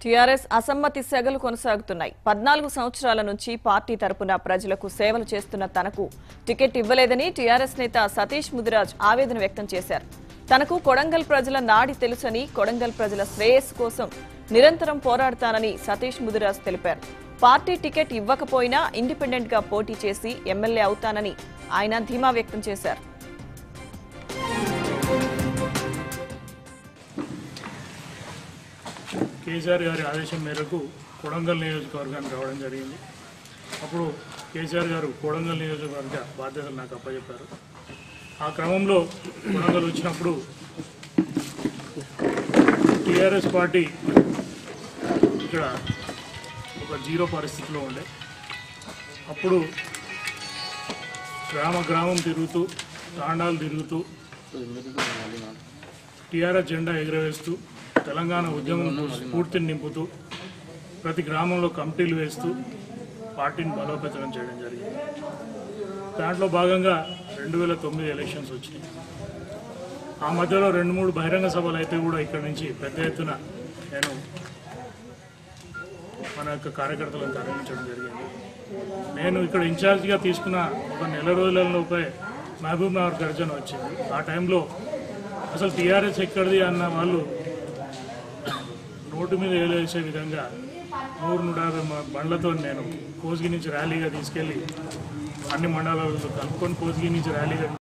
TRS అసమ్మతి సెగలు కొనసాగుతున్నాయి పద్నాలుగు సంవత్సరాల నుంచి పార్టీ తరపున ప్రజలకు సేవలు చేస్తున్న తనకు టికెట్ ఇవ్వలేదని టీఆర్ఎస్ నేత సతీష్ ముదిరాజ్ ఆవేదన వ్యక్తం చేశారు తనకు కొడంగల్ ప్రజల నాడి తెలుసని కొడంగల్ ప్రజల శ్రేయస్సు కోసం నిరంతరం పోరాడతానని సతీష్ ముదిరాజ్ తెలిపారు పార్టీ టికెట్ ఇవ్వకపోయినా ఇండిపెండెంట్ గా పోటీ చేసి ఎమ్మెల్యే అవుతానని ఆయన ధీమా వ్యక్తం చేశారు కేసీఆర్ గారి ఆదేశం మేరకు కొడంగల్ నియోజకవర్గానికి రావడం జరిగింది అప్పుడు కేసీఆర్ గారు కొడంగల్ నియోజకవర్గ బాధ్యతలు నాకు అప్పచెప్పారు ఆ క్రమంలో కొడంగల్ వచ్చినప్పుడు టీఆర్ఎస్ పార్టీ ఇక్కడ ఒక జీరో పరిస్థితిలో ఉండే అప్పుడు గ్రామ గ్రామం తిరుగుతూ తాండాలు తిరుగుతూ టీఆర్ఎస్ జెండా ఎగురవేస్తూ తెలంగాణ ఉద్యమం స్ఫూర్తిని నింపుతూ ప్రతి గ్రామంలో కమిటీలు వేస్తూ పార్టీని బలోపేతం చేయడం జరిగింది దాంట్లో భాగంగా రెండు వేల తొమ్మిది ఎలక్షన్స్ వచ్చినాయి ఆ మధ్యలో రెండు మూడు బహిరంగ సభలు అయితే కూడా ఇక్కడ నుంచి పెద్ద ఎత్తున నేను మన యొక్క కార్యకర్తలను తరలించడం జరిగింది నేను ఇక్కడ ఇన్ఛార్జిగా తీసుకున్న ఒక నెల రోజులలోపే మహబూబ్ నగర్ గర్జన వచ్చింది ఆ టైంలో అసలు టీఆర్ఎస్ ఎక్కడిది అన్న వాళ్ళు రోడ్డు మీద వేలేసే విధంగా నూరు నూట యాభై మ- బండ్లతో నేను కోసిగి నుంచి ర్యాలీగా తీసుకెళ్ళి అన్ని మండలాలతో కలుపుకొని కోసిగి నుంచి ర్యాలీగా